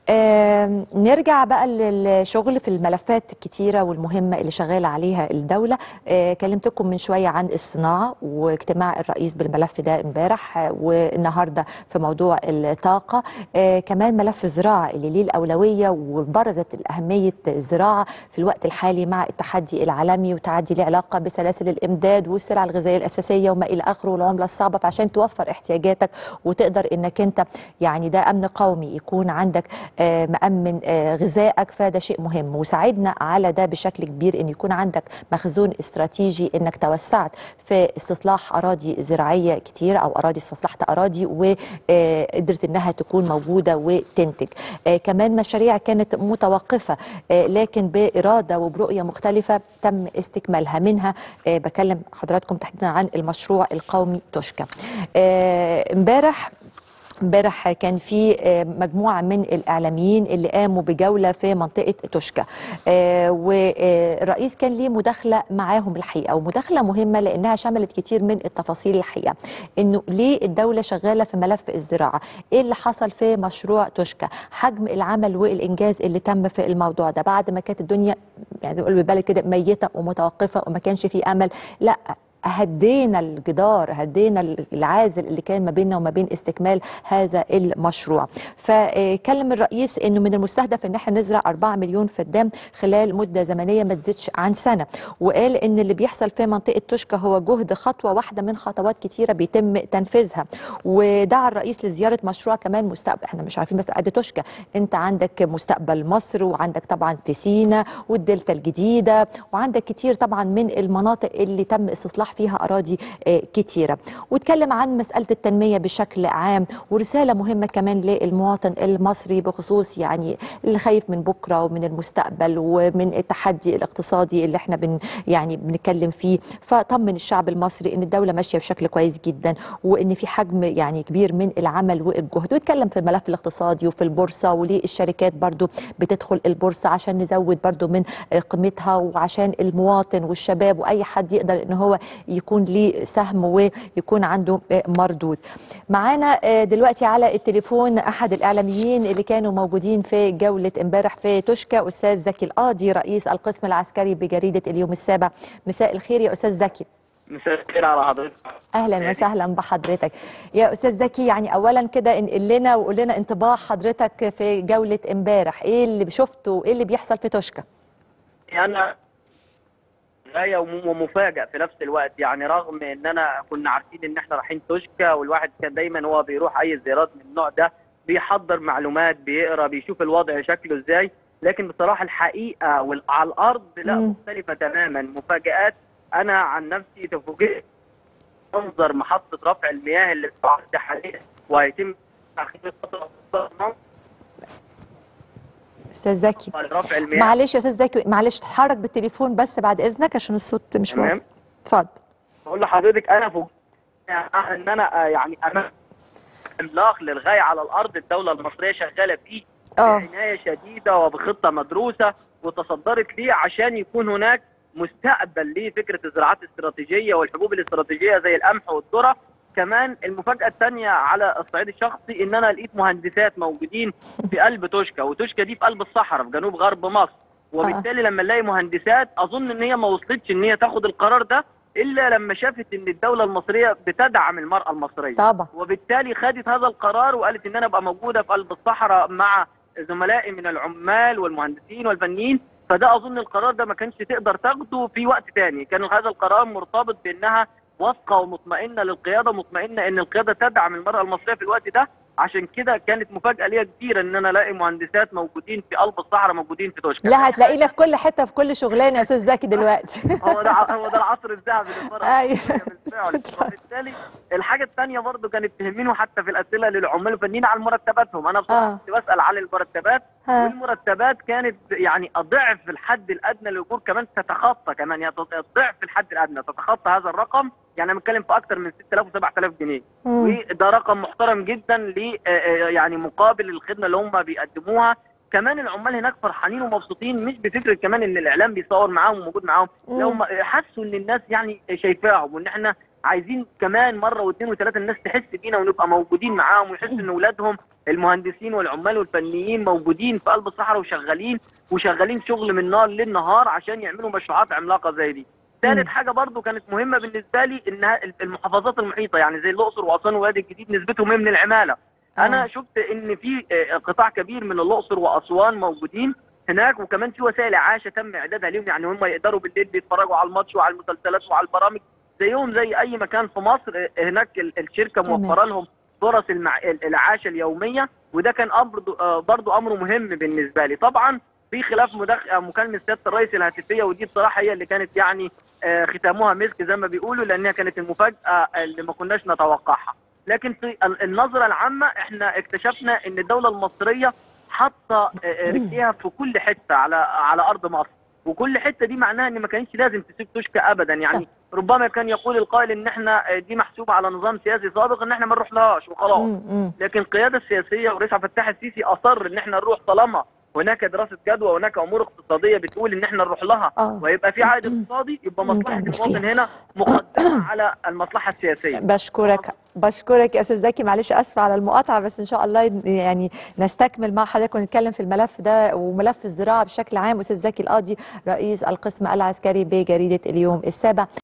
آم، نرجع بقى للشغل في الملفات الكتيرة والمهمة اللي شغالة عليها الدولة آه، كلمتكم من شوية عن الصناعة واجتماع الرئيس بالملف ده امبارح آه، والنهاردة في موضوع الطاقة آه، كمان ملف الزراعة اللي ليه الأولوية وبرزت أهمية الزراعة في الوقت الحالي مع التحدي العالمي وتعدي له علاقة بسلاسل الإمداد والسلع الغذائية الأساسية وما إلى آخره والعملة الصعبة فعشان توفر احتياجاتك وتقدر إنك أنت يعني ده أمن قومي يكون عندك آه، مأمن آه، غذائك فده شيء مهم وساعدنا على ده بشكل كبير ان يكون عندك مخزون استراتيجي انك توسعت في استصلاح اراضي زراعيه كتير او اراضي استصلحت اراضي وقدرت انها تكون موجوده وتنتج آه، كمان مشاريع كانت متوقفه آه، لكن باراده وبرؤيه مختلفه تم استكمالها منها آه، بكلم حضراتكم تحديدا عن المشروع القومي توشكا آه، امبارح امبارح كان في آه، مجموعه من الاعلاميين اللي قاموا بجوله في منطقه توشكا آه، والرئيس كان ليه مداخله معاهم الحقيقه ومداخله مهمه لانها شملت كتير من التفاصيل الحقيقه انه ليه الدوله شغاله في ملف الزراعه ايه اللي حصل في مشروع توشكا حجم العمل والانجاز اللي تم في الموضوع ده بعد ما كانت الدنيا يعني زي ما بيقولوا بالبلد كده ميته ومتوقفه وما كانش في امل لا هدينا الجدار هدينا العازل اللي كان ما بيننا وما بين استكمال هذا المشروع فكلم الرئيس انه من المستهدف ان احنا نزرع 4 مليون فدان خلال مده زمنيه ما تزيدش عن سنه وقال ان اللي بيحصل في منطقه توشكا هو جهد خطوه واحده من خطوات كتيره بيتم تنفيذها ودعا الرئيس لزياره مشروع كمان مستقبل احنا مش عارفين بس قد توشكا انت عندك مستقبل مصر وعندك طبعا في سينا والدلتا الجديده وعندك كتير طبعا من المناطق اللي تم استصلاح فيها اراضي آه، كتيره واتكلم عن مساله التنميه بشكل عام ورساله مهمه كمان للمواطن المصري بخصوص يعني اللي خايف من بكره ومن المستقبل ومن التحدي الاقتصادي اللي احنا بن يعني بنتكلم فيه فطمن الشعب المصري ان الدوله ماشيه بشكل كويس جدا وان في حجم يعني كبير من العمل والجهد واتكلم في الملف الاقتصادي وفي البورصه وليه الشركات برضو بتدخل البورصه عشان نزود برضو من آه، قيمتها وعشان المواطن والشباب واي حد يقدر ان هو يكون ليه سهم ويكون عنده آه، مردود معانا آه، دلوقتي على التليفون احد الاعلاميين اللي كانوا موجودين في جوله امبارح في توشكا استاذ زكي القاضي رئيس القسم العسكري بجريده اليوم السابع مساء الخير يا استاذ زكي مساء الخير على حضرتك اهلا وسهلا بحضرتك يا استاذ زكي يعني اولا كده انقل لنا وقول لنا انطباع حضرتك في جوله امبارح ايه اللي شفته وايه اللي بيحصل في توشكا انا غايه وم- ومفاجئ في نفس الوقت يعني رغم ان انا كنا عارفين ان احنا رايحين توشكا والواحد كان دايما هو بيروح اي زيارات من النوع ده بيحضر معلومات بيقرا بيشوف الوضع شكله ازاي لكن بصراحه الحقيقه وعلى الارض لا مم. مختلفه تماما مفاجات انا عن نفسي تفوجئت منظر محطه رفع المياه اللي بتعد حاليا وهيتم تاخير فتره استاذ زكي رفع المياه معلش يا استاذ زكي معلش اتحرك بالتليفون بس بعد اذنك عشان الصوت مش تمام. واضح اتفضل بقول لحضرتك انا فوق ان انا آه، يعني امام عملاق للغايه على الارض الدوله المصريه شغاله فيه اه بعنايه شديده وبخطه مدروسه وتصدرت ليه عشان يكون هناك مستقبل لفكره الزراعات الاستراتيجيه والحبوب الاستراتيجيه زي القمح والذره كمان المفاجاه الثانيه على الصعيد الشخصي ان انا لقيت مهندسات موجودين في قلب توشكا وتوشكا دي في قلب الصحراء في جنوب غرب مصر وبالتالي لما نلاقي مهندسات اظن ان هي ما وصلتش ان هي تاخد القرار ده الا لما شافت ان الدوله المصريه بتدعم المراه المصريه طبعا وبالتالي خدت هذا القرار وقالت ان انا ابقى موجوده في قلب الصحراء مع زملائي من العمال والمهندسين والفنيين فده اظن القرار ده ما كانش تقدر تاخده في وقت تاني كان هذا القرار مرتبط بانها واثقه ومطمئنه للقياده مطمئنه ان القياده تدعم المراه المصريه في الوقت ده عشان كده كانت مفاجاه ليا كبيره ان انا الاقي مهندسات موجودين في قلب الصحراء موجودين في توشكا لا هتلاقينا في كل حته في كل شغلانه يا استاذ زكي دلوقتي هو ده هو ده العصر الذهبي للمرأة أيوة. المصرية بالفعل وبالتالي الحاجة الثانية برضو كانت تهمني حتى في الأسئلة للعمال الفنيين عن مرتباتهم أنا بصراحة آه. كنت بسأل عن المرتبات ها. والمرتبات كانت يعني ضعف الحد الأدنى للأجور كمان تتخطى كمان يعني ضعف الحد الأدنى تتخطى هذا الرقم يعني أنا بتكلم في أكثر من 6000 و 7000 جنيه مم. وده رقم محترم جدا ل آه، آه، يعني مقابل الخدمه اللي هم بيقدموها كمان العمال هناك فرحانين ومبسوطين مش بفكره كمان ان الاعلام بيصور معاهم وموجود معاهم لا مم. هم حسوا ان الناس يعني شايفاهم وان احنا عايزين كمان مره واثنين وثلاثه الناس تحس بينا ونبقى موجودين معاهم ويحس ان اولادهم المهندسين والعمال والفنيين موجودين في قلب الصحراء وشغالين وشغالين شغل من نار للنهار عشان يعملوا مشروعات عملاقه زي دي. ثالث حاجه برضو كانت مهمه بالنسبه لي انها المحافظات المحيطه يعني زي الاقصر واسوان والوادي الجديد نسبتهم من العماله. انا شفت ان في قطاع كبير من الاقصر واسوان موجودين هناك وكمان في وسائل اعاشه تم اعدادها ليهم يعني هم يقدروا بالليل بيتفرجوا على الماتش وعلى المسلسلات وعلى البرامج زيهم زي اي مكان في مصر هناك الشركه موفره لهم فرص المع... العاشه اليوميه وده كان امر برضو امر مهم بالنسبه لي طبعا في خلاف مدخ... مكالمه سياده الرئيس الهاتفيه ودي بصراحه هي اللي كانت يعني ختامها مسك زي ما بيقولوا لانها كانت المفاجاه اللي ما كناش نتوقعها لكن في النظره العامه احنا اكتشفنا ان الدوله المصريه حاطه رجليها في كل حته على على ارض مصر وكل حته دي معناها ان ما كانش لازم تسيب تشكى ابدا يعني ربما كان يقول القائل ان احنا دي محسوبه على نظام سياسي سابق ان احنا ما نروحلهاش وخلاص لكن القياده السياسيه والرئيس عبد الفتاح السيسي اصر ان احنا نروح طالما هناك دراسه جدوى وهناك امور اقتصاديه بتقول ان احنا نروح لها آه. ويبقى في عائد اقتصادي يبقى مصلحه المواطن هنا مقدمه على المصلحه السياسيه بشكرك بشكرك يا استاذ زكي معلش اسفه على المقاطعه بس ان شاء الله يعني نستكمل مع حضرتك ونتكلم في الملف ده وملف الزراعه بشكل عام استاذ زكي القاضي رئيس القسم العسكري بجريده اليوم السابع